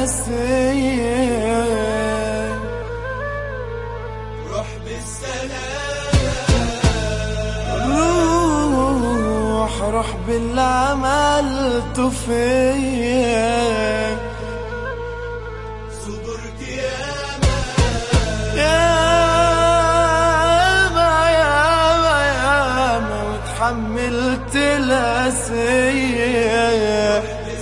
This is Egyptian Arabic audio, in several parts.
التلاسية روح بالسلامة روح روح باللي عملته فيا صبرت ياما ياما ياما ياما وتحملت الأسية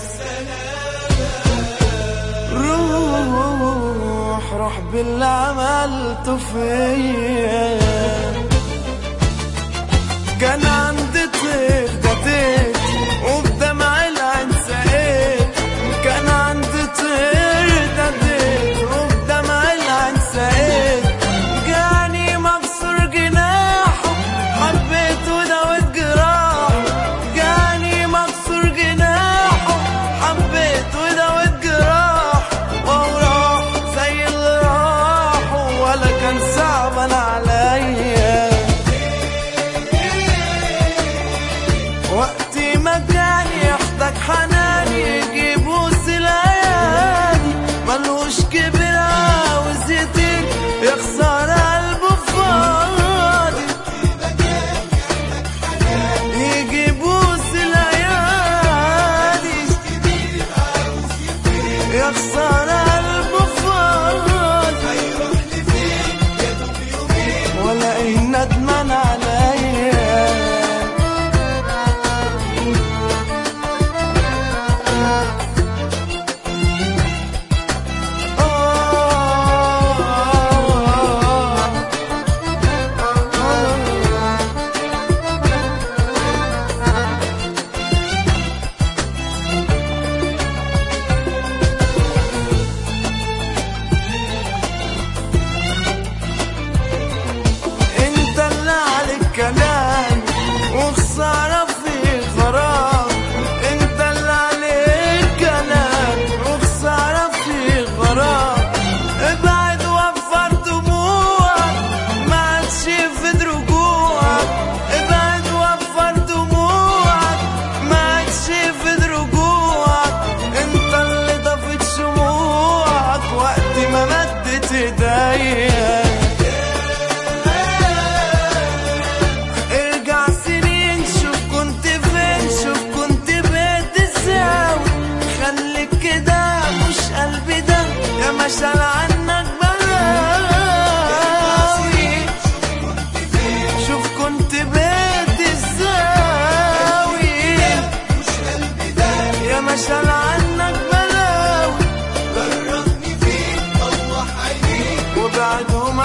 روح روح باللي عملته فيا كان عندي طير جديد وبدمع العين سقيت كان عندي طير جديد وبدمع العين سقيت جاني مكسور جناحه حبيت وداوت جراحه جاني مكسور جناحه حبيت وداوت جراحه وهو راح زي اللي راحوا ولا كان صعبا عليا وقتي ما كان يحتاج حناني يجيب بوس الايادي ملهوش كبير عاوز يطير يخسر قلبه فاضي يجيب بوس الايادي يخسر قلبه فاضي ولا ايه ندمان عليا انت اللي عليك كلام وخسارة في غرام انت اللي عليك كلام وخسارة في غرام ابعد وفر دموعك ما عادش يفيد رجوعك ابعد وفر دموعك ما عادش يفيد رجوعك انت اللي ضفت شموعك وقت ما مدت ايديا ارجع سنين شوف كنت فين شوف كنت بيت الزاوي خليك كده مش قلبي ده يا مشال عنك بلاوي شوف كنت بيت الزاوي يا مشال عنك بلاوي جربني فيك طوح عينيك وبعدهم